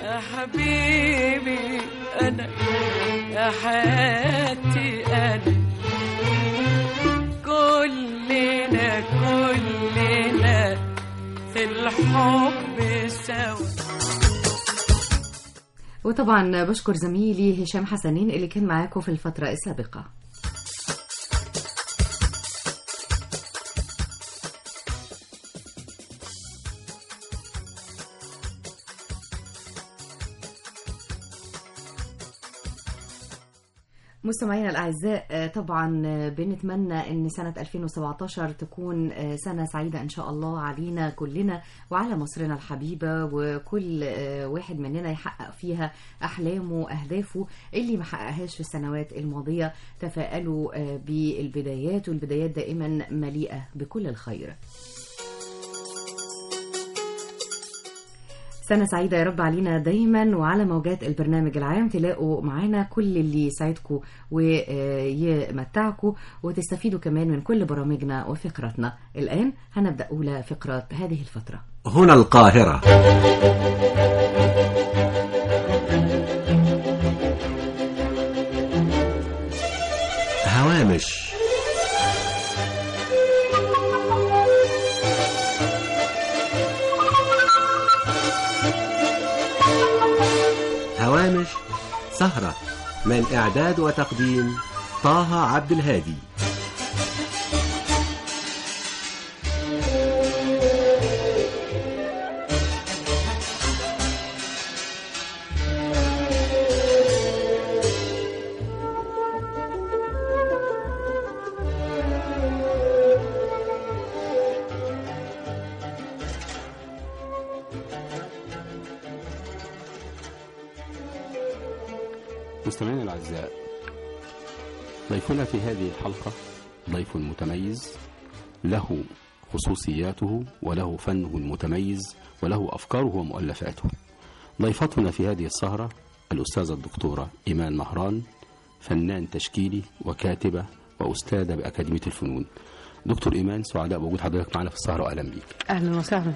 يا حبيبي أنا يا حياتي أنا كلنا كلنا في الحب سوا وطبعا بشكر زميلي هشام حسنين اللي كان معاكم في الفترة السابقة مستمعينا الأعزاء آه، طبعا آه، بنتمنى أن سنة 2017 تكون آه، سنة سعيدة إن شاء الله علينا كلنا وعلى مصرنا الحبيبة وكل آه، واحد مننا يحقق فيها أحلامه وأهدافه اللي ما حققهاش في السنوات الماضية تفائلوا آه، بالبدايات والبدايات دائما مليئة بكل الخير سنة سعيدة يا رب علينا دايما وعلى موجات البرنامج العام تلاقوا معانا كل اللي يسعدكم ويمتعكم وتستفيدوا كمان من كل برامجنا وفقراتنا الآن هنبدأ أولى فقرات هذه الفترة هنا القاهرة هوامش هوامش سهرة من إعداد وتقديم طه عبد الهادي مستمعينا الأعزاء ضيفنا في هذه الحلقة ضيف متميز له خصوصياته وله فنه المتميز وله أفكاره ومؤلفاته ضيفتنا في هذه السهرة الأستاذة الدكتورة إيمان مهران فنان تشكيلي وكاتبة وأستاذة بأكاديمية الفنون دكتور إيمان سعداء بوجود حضرتك معنا في السهرة وأهلا بيك اهلا وسهلا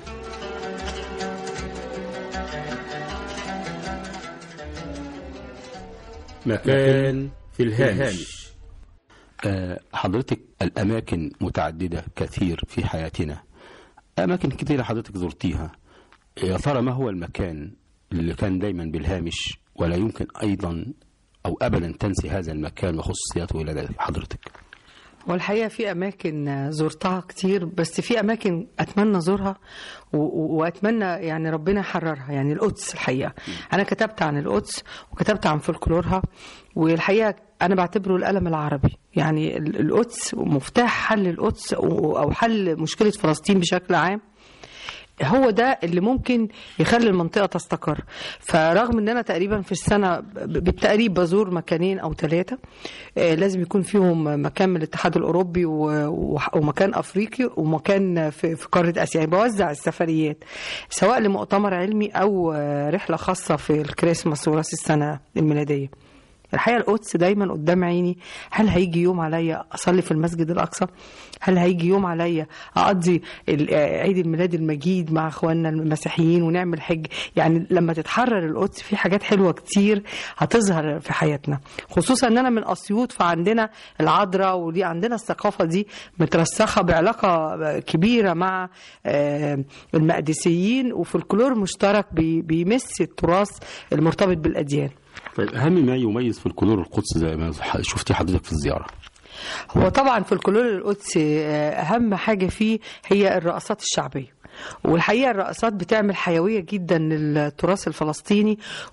مكان في الهامش آه، حضرتك الأماكن متعددة كثير في حياتنا أماكن كثيرة حضرتك زرتيها يا ترى ما هو المكان اللي كان دايما بالهامش ولا يمكن أيضا أو أبدا تنسي هذا المكان وخصوصياته إلى حضرتك هو الحقيقه في اماكن زرتها كتير بس في اماكن اتمنى ازورها و- و- واتمنى يعني ربنا يحررها يعني القدس الحقيقه انا كتبت عن القدس وكتبت عن فولكلورها والحقيقه انا بعتبره القلم العربي يعني ال- القدس مفتاح حل القدس او أو حل مشكله فلسطين بشكل عام هو ده اللي ممكن يخلي المنطقه تستقر فرغم ان انا تقريبا في السنه ب- بالتقريب بزور مكانين او ثلاثه لازم يكون فيهم مكان من الاتحاد الاوروبي و- وح- ومكان افريقي ومكان في في قاره اسيا يعني بوزع السفريات سواء لمؤتمر علمي او آه، رحله خاصه في الكريسماس وراس السنه الميلاديه الحقيقه القدس دايما قدام عيني هل هيجي يوم عليا اصلي في المسجد الاقصى هل هيجي يوم عليا اقضي ال- آه، عيد الميلاد المجيد مع اخواننا المسيحيين ونعمل حج يعني لما تتحرر القدس في حاجات حلوه كتير هتظهر في حياتنا خصوصا ان انا من اسيوط فعندنا العذراء ودي عندنا الثقافه دي مترسخه بعلاقه كبيره مع آه، المقدسيين وفولكلور مشترك بي- بيمس التراث المرتبط بالاديان طيب أهم ما يميز في الكلور القدس زي ما شفتي حضرتك في الزيارة هو طبعا في الكلور القدسي آه، اهم حاجه فيه هي الرقصات الشعبيه والحقيقه الرقصات بتعمل حيويه جدا للتراث الفلسطيني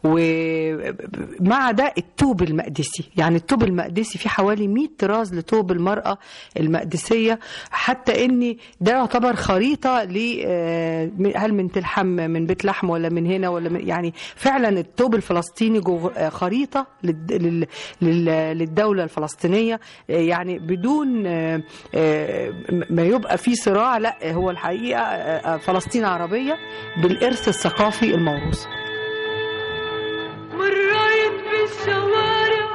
ومع ده التوب المقدسي يعني التوب المقدسي في حوالي 100 طراز لتوب المراه المقدسيه حتى ان ده يعتبر خريطه ل آه، هل من تلحم من بيت لحم ولا من هنا ولا من يعني فعلا التوب الفلسطيني جو آه، خريطه للد- لل- لل- للدوله الفلسطينيه آه، يعني بدون آه، آه، ما يبقى في صراع لا هو الحقيقه آه، آه، فلسطين عربيه بالارث الثقافي الموروث مريت بالشوارع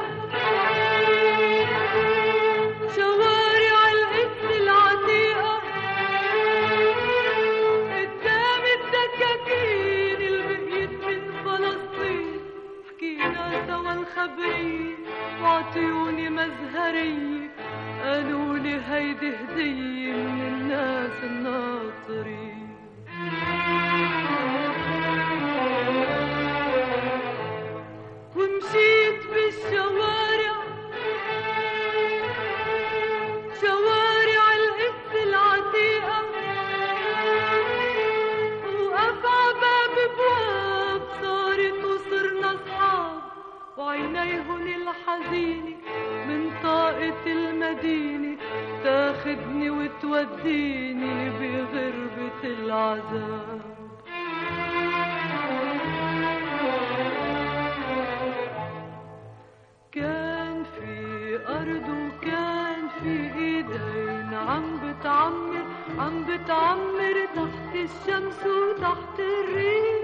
شوارع القدس العتيقة قدام الدكاكين اللي بقيت من فلسطين حبرية وعطيوني مزهرية قالوا لي هيدي هدية من الناس الناطرين ومشيت بالشوارع شوارع القدس العتيقة وقف عباب بواب صارت وصرنا أصحاب وعينيهن الحزينة من طاقة المدينة تاخدني وتوديني بغربة العذاب كان في أرض وكان في إيدين عم بتعمر عم بتعمر تحت الشمس وتحت الريح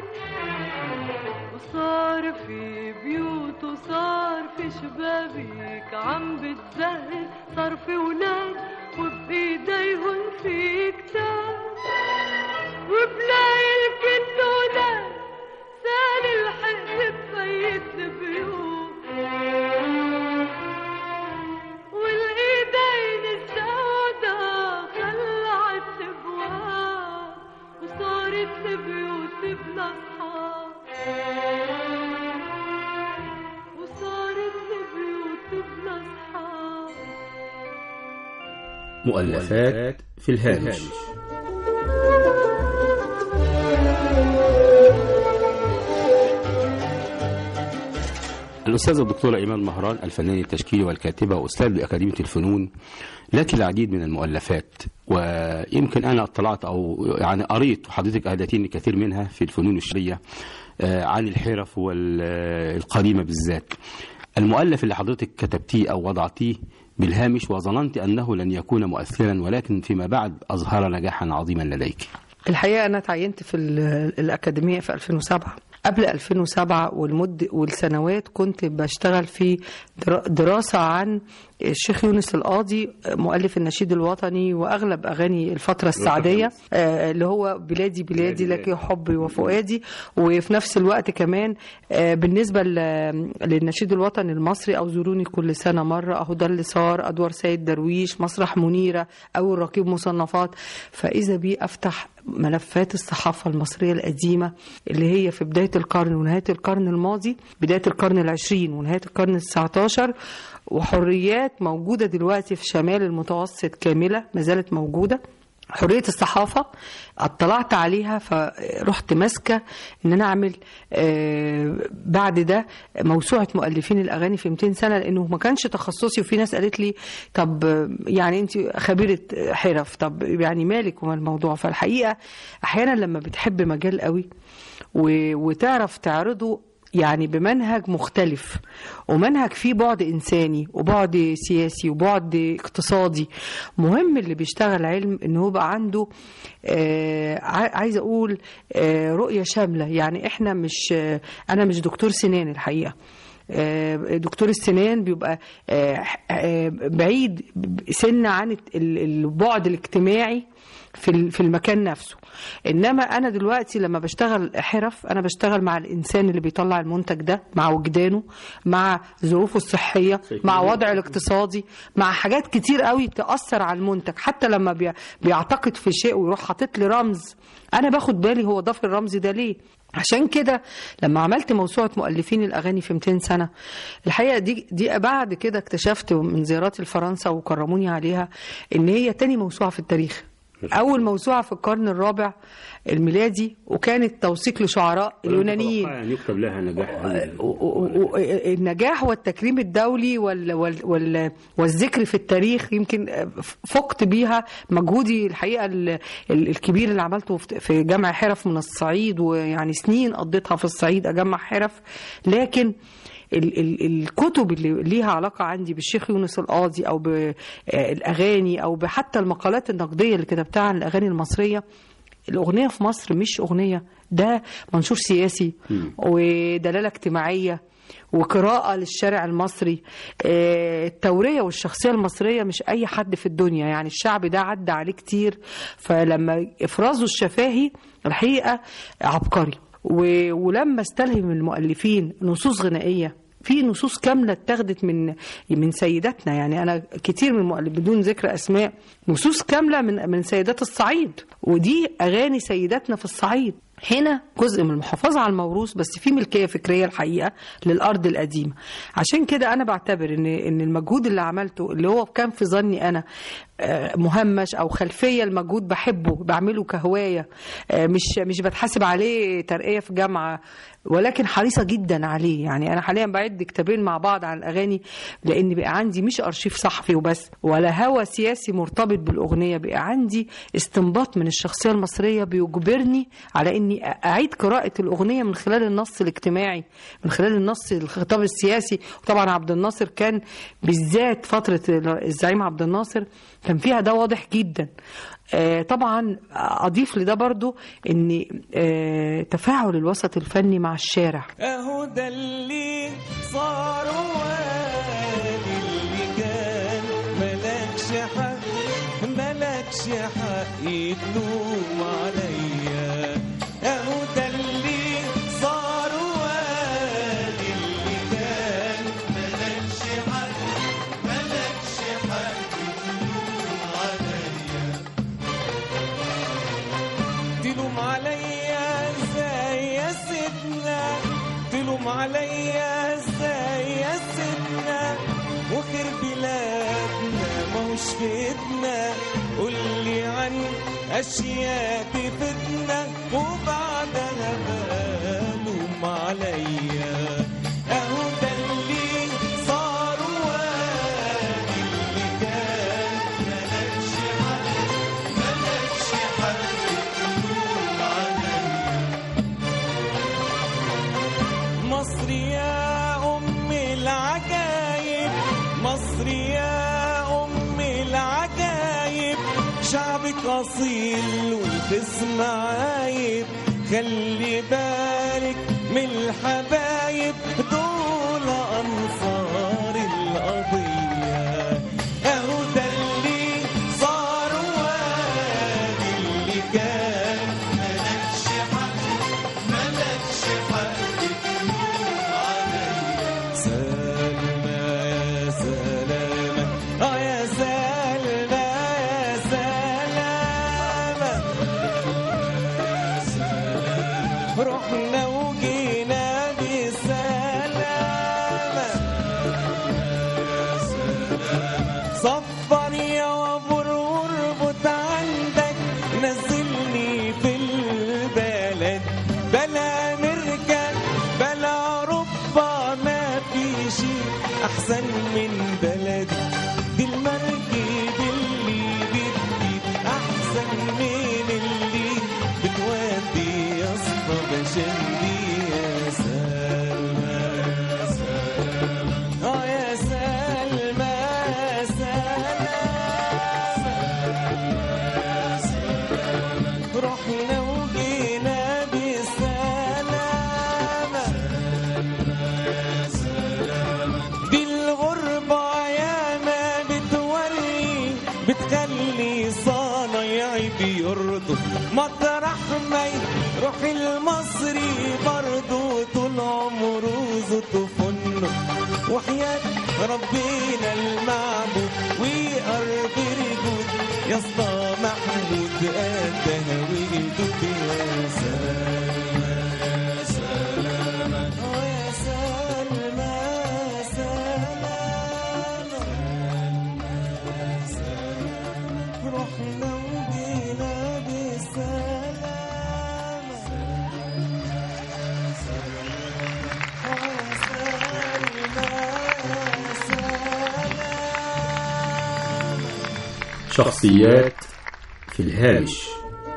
وصار في بيوت وصار في شبابيك عم بتزهر صار في ولاد وبإيديهن في كتاب وبلاقي الكل ولاد سال الحق بفيت البيوت والايدين السودا خلعت الابواب وصارت البيوت بلا اصحاب وصارت البيوت بلا اصحاب مؤلفات في الهامش الأستاذة الدكتورة إيمان مهران الفنان التشكيلي والكاتبة وأستاذ بأكاديمية الفنون لك العديد من المؤلفات ويمكن أنا اطلعت أو يعني قريت وحضرتك أهدتيني كثير منها في الفنون الشرعية آه، عن الحرف والقريمة بالذات المؤلف اللي حضرتك كتبتيه أو وضعتيه بالهامش وظننت أنه لن يكون مؤثرا ولكن فيما بعد أظهر نجاحا عظيما لديك الحقيقة أنا تعينت في ال- الأكاديمية في 2007 قبل 2007 والمد والسنوات كنت بشتغل في در- دراسة عن الشيخ يونس القاضي مؤلف النشيد الوطني وأغلب أغاني الفترة السعدية آه، اللي هو بلادي بلادي لك حبي وفؤادي وفي نفس الوقت كمان آه، بالنسبة ل- للنشيد الوطني المصري أو زوروني كل سنة مرة أهو ده اللي صار أدوار سيد درويش مسرح منيرة أو الرقيب مصنفات فإذا بي أفتح ملفات الصحافة المصرية القديمة اللي هي في بداية القرن ونهاية القرن الماضي بداية القرن العشرين ونهاية القرن التسعة عشر وحريات موجودة دلوقتي في شمال المتوسط كاملة ما زالت موجودة حرية الصحافة اطلعت عليها فرحت ماسكة ان انا اعمل آه، بعد ده موسوعة مؤلفين الاغاني في 200 سنة لانه ما كانش تخصصي وفي ناس قالت لي طب آه، يعني انت خبيرة حرف طب يعني مالك وما الموضوع فالحقيقة احيانا لما بتحب مجال قوي و- وتعرف تعرضه يعني بمنهج مختلف ومنهج فيه بعد إنساني وبعد سياسي وبعد اقتصادي مهم اللي بيشتغل علم إن هو بقى عنده آه عا- عايزة أقول آه رؤية شاملة يعني إحنا مش آه أنا مش دكتور سنان الحقيقة آه، دكتور السنان بيبقى آه، آه، بعيد سن عن ال- البعد الاجتماعي في ال- في المكان نفسه انما انا دلوقتي لما بشتغل حرف انا بشتغل مع الانسان اللي بيطلع المنتج ده مع وجدانه مع ظروفه الصحيه مع وضعه الاقتصادي مع حاجات كتير قوي تاثر على المنتج حتى لما بي- بيعتقد في شيء ويروح حاطط لي رمز انا باخد بالي هو ضاف الرمز ده ليه عشان كده لما عملت موسوعة مؤلفين الأغاني في 200 سنة الحقيقة دي, دي بعد كده اكتشفت من زياراتي لفرنسا وكرموني عليها إن هي تاني موسوعة في التاريخ أول موسوعة في القرن الرابع الميلادي وكانت توثيق لشعراء اليونانيين يعني يكتب لها نجاح و- و- و- النجاح والتكريم الدولي وال وال وال والذكر في التاريخ يمكن فقت بيها مجهودي الحقيقه ال- ال- الكبير اللي عملته في- في جمع حرف من الصعيد ويعني سنين قضيتها في الصعيد اجمع حرف لكن ال ال الكتب اللي ليها علاقة عندي بالشيخ يونس القاضي أو بالأغاني أو بحتى المقالات النقدية اللي كتبتها عن الأغاني المصرية الأغنية في مصر مش أغنية ده منشور سياسي ودلالة اجتماعية وقراءة للشارع المصري آه، التورية والشخصية المصرية مش أي حد في الدنيا يعني الشعب ده عدى عليه كتير فلما إفرازه الشفاهي الحقيقة عبقري و- ولما استلهم المؤلفين نصوص غنائية في نصوص كامله اتاخدت من من سيداتنا يعني انا كتير من المؤلف بدون ذكر اسماء نصوص كامله من من سيدات الصعيد ودي اغاني سيداتنا في الصعيد هنا جزء من المحافظة على الموروث بس في ملكية فكرية الحقيقة للأرض القديمة عشان كده أنا بعتبر إن إن المجهود اللي عملته اللي هو كان في ظني أنا آه، مهمش أو خلفية المجهود بحبه بعمله كهواية آه، مش مش بتحاسب عليه ترقية في جامعة ولكن حريصة جدا عليه يعني أنا حاليا بعد كتابين مع بعض عن الأغاني لأن بقى عندي مش أرشيف صحفي وبس ولا هوى سياسي مرتبط بالأغنية بقى عندي استنباط من الشخصية المصرية بيجبرني على إني أعيد قراءة الأغنية من خلال النص الاجتماعي من خلال النص الخطاب السياسي وطبعا عبد الناصر كان بالذات فترة الزعيم عبد الناصر كان فيها ده واضح جدا آه، طبعا اضيف لده برضو ان آه، تفاعل الوسط الفني مع الشارع اهو ده اللي صار وادي اللي كان ملكش حق ملكش حق تلوم عليا اهو ده اللي صار وادي اللي كان ملكش حق ملكش حق تلوم عليا تلوم عليا ازاي يا سيدنا تلوم عليا ازاي يا سيدنا وخير بلادنا ماهوش في ايدنا قولي عن اشياء تفيدنا وبعدها بقى لوم عليا اهو ده اللي صار وادي اللي كان ملكش حق ملكش حق تلوم عليا مصر يا أم العجايب مصر يا أم العجايب شعبك أصيل والخصم عايب خلي بالك من الحبايب دول أنصار القضية أهو ده اللي صار وادي اللي كان ملكش حق ملكش حق تلوم عليا سلمى يا سلامة اه يا سلمى يا سلامة رحنا وجينا بسلامة صفر يا وبر واربط عندك نزلني في البلد بلا نركب بلا ربا ما في شي احسن من بلدي دي المركب اللي بتجيب احسن من اللي بتودي يا اسطى بشندي يا سلمى يا سلمى اه يا سلمى يا سلمى رحنا وجينا بسلامة دي الغربة يا ما بتوري بتخلي صنايعي بيرضوا مطرح ما يروح المصري برضو طول عمره زوته فنه وحياة ربنا المعبود وقرب رجود يا اسطى محمود قدها وجدود يا سلمى يا سلامة اه يا سلمى يا سلامة رحنا وجينا بالسلامة شخصيات في الهامش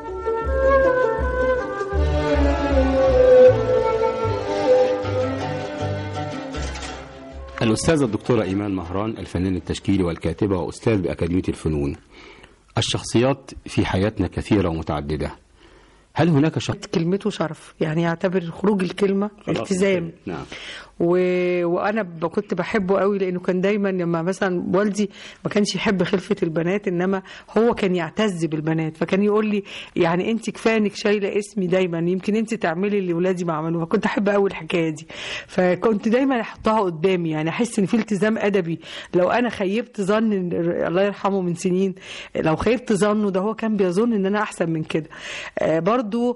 الأستاذة الدكتورة إيمان مهران الفنان التشكيلي والكاتبة وأستاذ بأكاديمية الفنون الشخصيات في حياتنا كثيرة ومتعددة هل هناك شخص كلمته شرف يعني يعتبر خروج الكلمة التزام نعم و... وانا ب... كنت بحبه قوي لانه كان دايما لما مثلا والدي ما كانش يحب خلفه البنات انما هو كان يعتز بالبنات فكان يقول لي يعني انت كفايه انك شايله اسمي دايما يمكن انت تعملي اللي ولادي ما عملوه فكنت احب قوي الحكايه دي فكنت دايما احطها قدامي يعني احس ان في التزام ادبي لو انا خيبت ظن إن- الله يرحمه من سنين لو خيبت ظنه ده هو كان بيظن ان انا احسن من كده آه برضو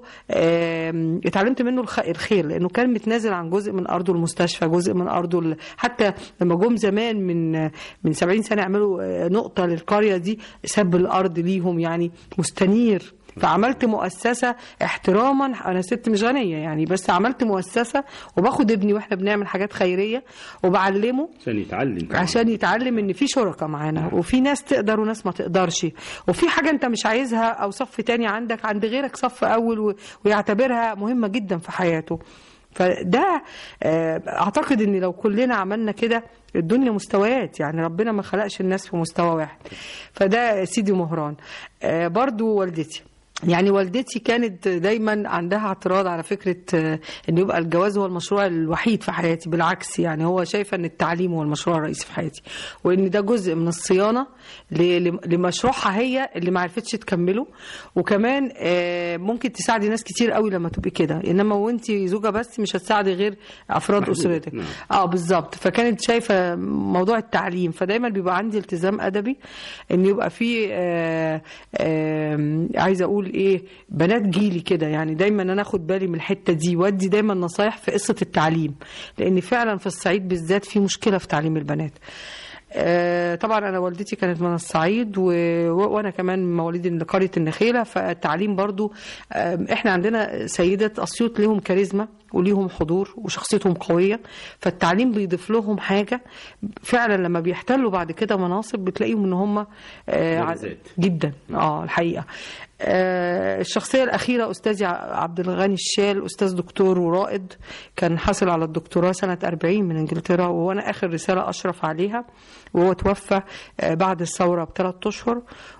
آه اتعلمت منه الخ- الخير لانه كان متنازل عن جزء من ارضه المستشفى جزء من ارضه ال- حتى لما جم زمان من من 70 سنه يعملوا آه، نقطه للقريه دي ساب الارض ليهم يعني مستنير فعملت مؤسسة احتراما أنا ست مش غنية يعني بس عملت مؤسسة وباخد ابني وإحنا بنعمل حاجات خيرية وبعلمه عشان يتعلم طبعاً. عشان يتعلم ان في شركاء معانا وفي ناس تقدر وناس ما تقدرش وفي حاجه انت مش عايزها او صف تاني عندك عند غيرك صف اول و- ويعتبرها مهمه جدا في حياته فده آه، اعتقد ان لو كلنا عملنا كده الدنيا مستويات يعني ربنا ما خلقش الناس في مستوى واحد فده سيدي مهران آه، برضو والدتي يعني والدتي كانت دايما عندها اعتراض على فكره آه، ان يبقى الجواز هو المشروع الوحيد في حياتي بالعكس يعني هو شايفه ان التعليم هو المشروع الرئيسي في حياتي وان ده جزء من الصيانه ل- ل- لمشروعها هي اللي ما عرفتش تكمله وكمان آه، ممكن تساعدي ناس كتير قوي لما تبقي كده انما وانت زوجه بس مش هتساعدي غير افراد محدودة. اسرتك نعم. اه بالظبط فكانت شايفه موضوع التعليم فدايما بيبقى عندي التزام ادبي ان يبقى في آه آه عايزه اقول ايه بنات جيلي كده يعني دايما انا اخد بالي من الحته دي وادي دايما نصايح في قصه التعليم لان فعلا في الصعيد بالذات في مشكله في تعليم البنات آه، طبعا انا والدتي كانت من الصعيد و... و- وانا كمان من مواليد قريه النخيله فالتعليم برضو آه، احنا عندنا سيده اسيوط ليهم كاريزما وليهم حضور وشخصيتهم قويه فالتعليم بيضيف لهم حاجه فعلا لما بيحتلوا بعد كده مناصب بتلاقيهم ان هم آه، ع- بارزات. جدا اه الحقيقه آه، الشخصيه الاخيره استاذي ع- عبد الغني الشال استاذ دكتور ورائد كان حاصل على الدكتوراه سنه 40 من انجلترا وانا اخر رساله اشرف عليها وهو توفى آه، بعد الثوره بثلاث اشهر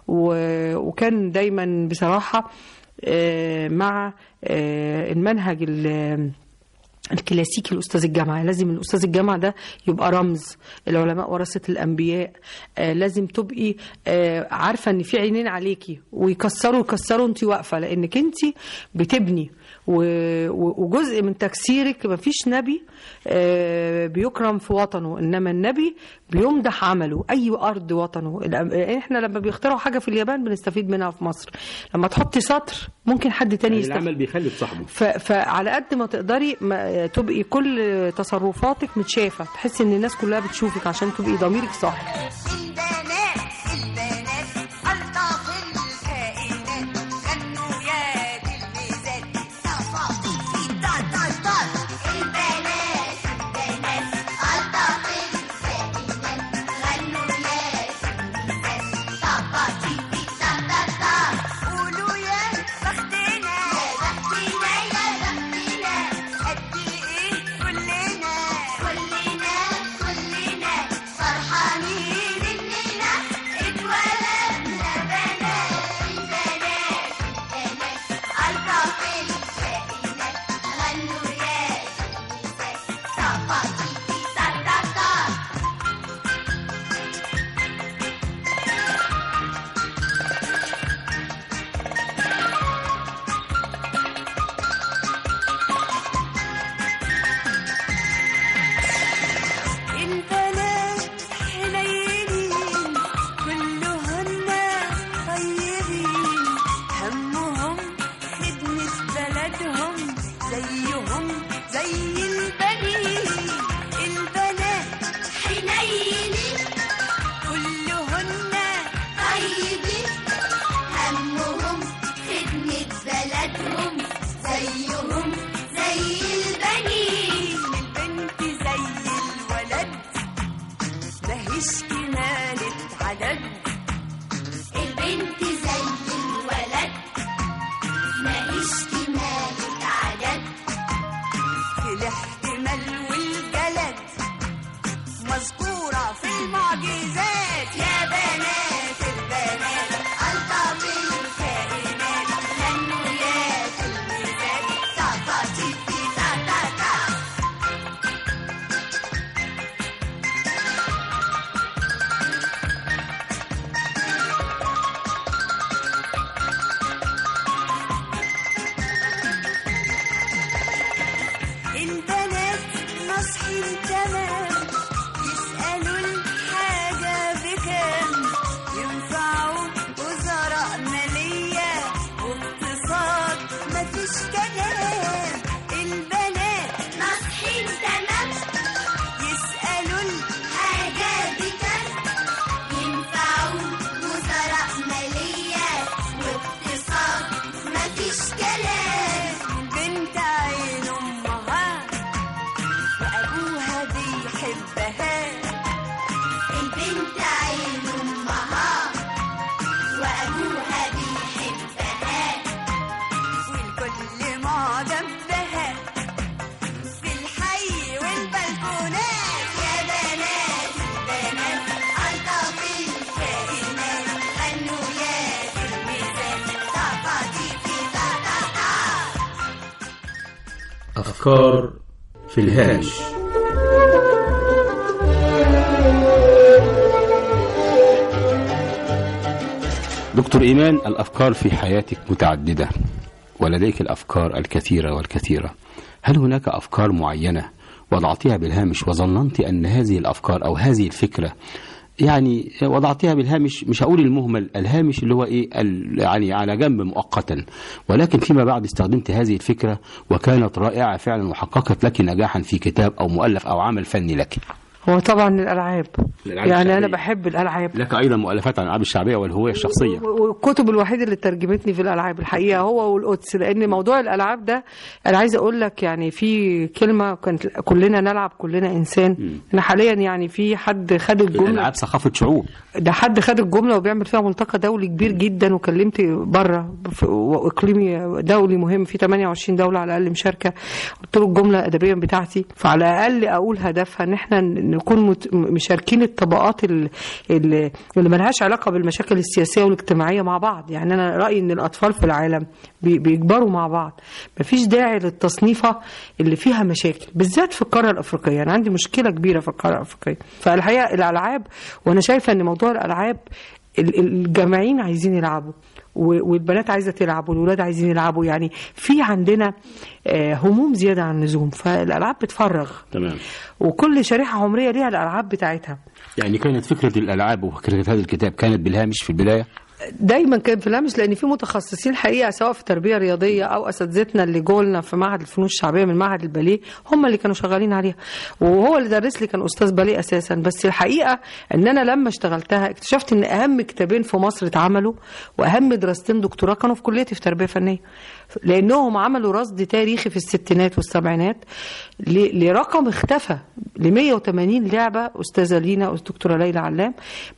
و- وكان دايما بصراحه آه، مع آه، المنهج ال- الكلاسيكي لاستاذ الجامعه لازم الاستاذ الجامعه ده يبقى رمز العلماء ورثه الانبياء آه لازم تبقي آه عارفه ان في عينين عليكي ويكسروا يكسروا انت واقفه لانك انت بتبني و- و- وجزء من تكسيرك مفيش نبي آه بيكرم في وطنه انما النبي بيمدح عمله اي ارض وطنه الأم- احنا لما بيخترعوا حاجه في اليابان بنستفيد منها في مصر لما تحطي سطر ممكن حد تاني يعني يستفيد العمل بيخلف صاحبه ف... فعلى قد ما تقدري ما تبقي كل تصرفاتك متشافه تحسي ان الناس كلها بتشوفك عشان تبقي ضميرك صح البنات البنات ألطف الكائنات غنوا يا دي الميزات صفا في طال طال طال البنات البنات ألطف الكائنات غنوا يا دي الميزات صفا في طال طال طال قولوا يا بختنا يا بختنا يا بختنا قد إيه كلنا كلنا كلنا فرحانين إننا اتولدنا بنات البنات البنات ألطف الكائنات غنوا يا الميزات صفا تيتي تاتاتا البنات حنينين كلهن طيبين همهم خدمة بلدهم زيهم زي البنين تمام يسألوا الحاجة بكام ينفعوا وزراء مالية واقتصاد مفيش كلام البنات ناصحين تمام يسألوا الحاجة بكام ينفعوا وزراء مالية واقتصاد مفيش كلام بنت عين أمها وأبوها بيحبها البنت عين أمها وأبوها بيحبها والكل معجب بها في الحي والبلكونات يا بنات البنات ألطف الكائنات غنوا يا تلميذات طاقتي في طاقتها أفكار في الهامش دكتور إيمان الأفكار في حياتك متعددة ولديك الأفكار الكثيرة والكثيرة هل هناك أفكار معينة وضعتها بالهامش وظننت أن هذه الأفكار أو هذه الفكرة يعني وضعتها بالهامش مش هقول المهمل الهامش اللي هو ايه ال- يعني على جنب مؤقتا ولكن فيما بعد استخدمت هذه الفكرة وكانت رائعة فعلا وحققت لك نجاحا في كتاب أو مؤلف أو عمل فني لك هو طبعا الالعاب الألعاب يعني انا الشعبية. بحب الالعاب لك أيضا مؤلفات عن الألعاب الشعبية والهوية الشخصية والكتب الوحيده اللي ترجمتني في الالعاب الحقيقه هو والقدس لان موضوع الالعاب ده انا عايزه اقول لك يعني في كلمه كانت كلنا نلعب كلنا انسان انا حاليا يعني في حد خد الجمله الألعاب ثقافة شعوب ده حد خد الجمله وبيعمل فيها ملتقى دولي كبير جدا وكلمت بره في- واقليمي دولي مهم في 28 دوله على الاقل مشاركه قلت له الجمله ادبيا بتاعتي فعلى الاقل اقول هدفها ان احنا نكون مت- مشاركين الطبقات ال- ال- اللي ملهاش علاقه بالمشاكل السياسيه والاجتماعيه مع بعض يعني انا رايي ان الاطفال في العالم بي- بيكبروا مع بعض مفيش داعي للتصنيفه اللي فيها مشاكل بالذات في القاره الافريقيه انا عندي مشكله كبيره في القاره الافريقيه فالحقيقه الالعاب وانا شايفه ان موضوع الالعاب ال- الجامعين عايزين يلعبوا و- والبنات عايزه تلعب والولاد عايزين يلعبوا يعني في عندنا آه، هموم زياده عن اللزوم فالالعاب بتفرغ تمام وكل شريحه عمريه ليها الالعاب بتاعتها يعني كانت فكرة الألعاب وفكرة هذا الكتاب كانت بالهامش في البداية دايما كان في الهامش لان في متخصصين حقيقه سواء في تربيه رياضيه او اساتذتنا اللي جولنا في معهد الفنون الشعبيه من معهد الباليه هم اللي كانوا شغالين عليها وهو اللي درس لي كان استاذ باليه اساسا بس الحقيقه ان انا لما اشتغلتها اكتشفت ان اهم كتابين في مصر اتعملوا واهم دراستين دكتوراه كانوا في كليتي في تربيه فنيه لانهم عملوا رصد تاريخي في الستينات والسبعينات ل- لرقم اختفى ل 180 لعبه استاذه لينا الدكتوره ليلى علام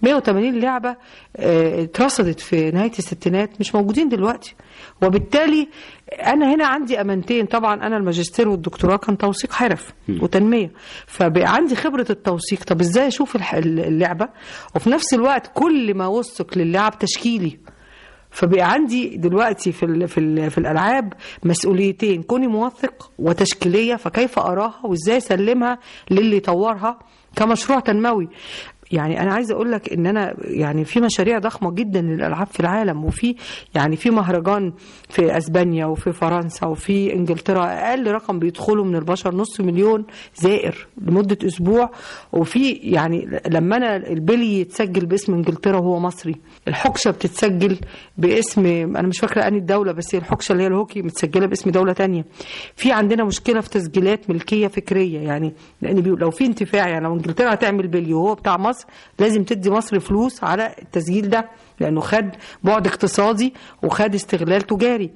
180 لعبه آه، اترصدت في نهايه الستينات مش موجودين دلوقتي وبالتالي انا هنا عندي امانتين طبعا انا الماجستير والدكتوراه كان توثيق حرف وتنميه فبقى عندي خبره التوثيق طب ازاي اشوف الح- اللعبه وفي نفس الوقت كل ما وثق للعب تشكيلي فبقى عندي دلوقتي في ال في ال في الالعاب مسؤوليتين كوني موثق وتشكيليه فكيف اراها وازاي اسلمها للي يطورها كمشروع تنموي يعني انا عايزه اقول لك ان انا يعني في مشاريع ضخمه جدا للالعاب في العالم وفي يعني في مهرجان في اسبانيا وفي فرنسا وفي انجلترا اقل رقم بيدخلوا من البشر نص مليون زائر لمده اسبوع وفي يعني لما انا البلي يتسجل باسم انجلترا وهو مصري الحكشه بتتسجل باسم انا مش فاكره انهي الدوله بس هي الحكشه اللي هي الهوكي متسجله باسم دوله تانية في عندنا مشكله في تسجيلات ملكيه فكريه يعني لان بيقول لو في انتفاع يعني لو انجلترا هتعمل بلي وهو بتاع مصر لازم تدي مصر فلوس على التسجيل ده لانه خد بعد اقتصادي وخد استغلال تجاري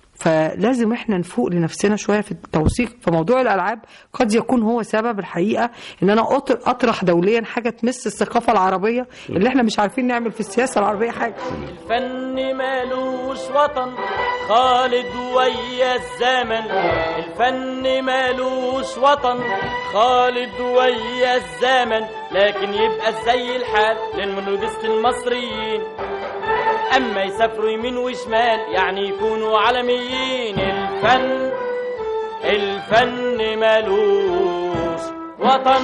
فلازم احنا نفوق لنفسنا شويه في التوثيق فموضوع الالعاب قد يكون هو سبب الحقيقه ان انا أطر- اطرح دوليا حاجه تمس الثقافه العربيه اللي احنا مش عارفين نعمل في السياسه العربيه حاجه الفن مالوش وطن خالد ويا الزمن الفن مالوش وطن خالد ويا الزمن لكن يبقى زي الحال للمنودست المصريين اما يسافروا يمين وشمال يعني يكونوا عالميين الفن الفن مالوش وطن